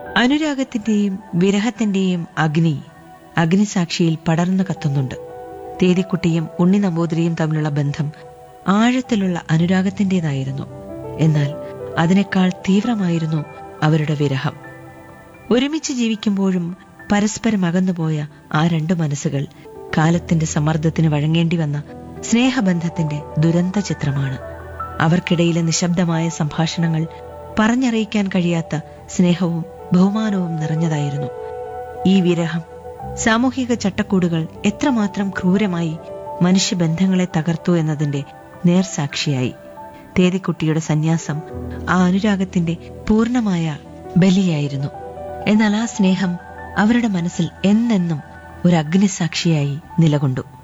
അനുരാഗത്തിന്റെയും വിരഹത്തിന്റെയും അഗ്നി അഗ്നിസാക്ഷിയിൽ പടർന്നു കത്തുന്നുണ്ട് തേതിക്കുട്ടിയും ഉണ്ണി നമ്പൂതിരിയും തമ്മിലുള്ള ബന്ധം ആഴത്തിലുള്ള അനുരാഗത്തിന്റേതായിരുന്നു എന്നാൽ അതിനേക്കാൾ തീവ്രമായിരുന്നു അവരുടെ വിരഹം ഒരുമിച്ച് ജീവിക്കുമ്പോഴും പരസ്പരം അകന്നുപോയ ആ രണ്ട് മനസ്സുകൾ കാലത്തിന്റെ സമ്മർദ്ദത്തിന് വഴങ്ങേണ്ടി വന്ന സ്നേഹബന്ധത്തിന്റെ ദുരന്ത ചിത്രമാണ് അവർക്കിടയിലെ നിശബ്ദമായ സംഭാഷണങ്ങൾ പറഞ്ഞറിയിക്കാൻ കഴിയാത്ത സ്നേഹവും ബഹുമാനവും നിറഞ്ഞതായിരുന്നു ഈ വിരഹം സാമൂഹിക ചട്ടക്കൂടുകൾ എത്രമാത്രം ക്രൂരമായി മനുഷ്യബന്ധങ്ങളെ തകർത്തു എന്നതിന്റെ നേർസാക്ഷിയായി തേതിക്കുട്ടിയുടെ സന്യാസം ആ അനുരാഗത്തിന്റെ പൂർണ്ണമായ ബലിയായിരുന്നു എന്നാൽ ആ സ്നേഹം അവരുടെ മനസ്സിൽ എന്നെന്നും ഒരു അഗ്നിസാക്ഷിയായി നിലകൊണ്ടു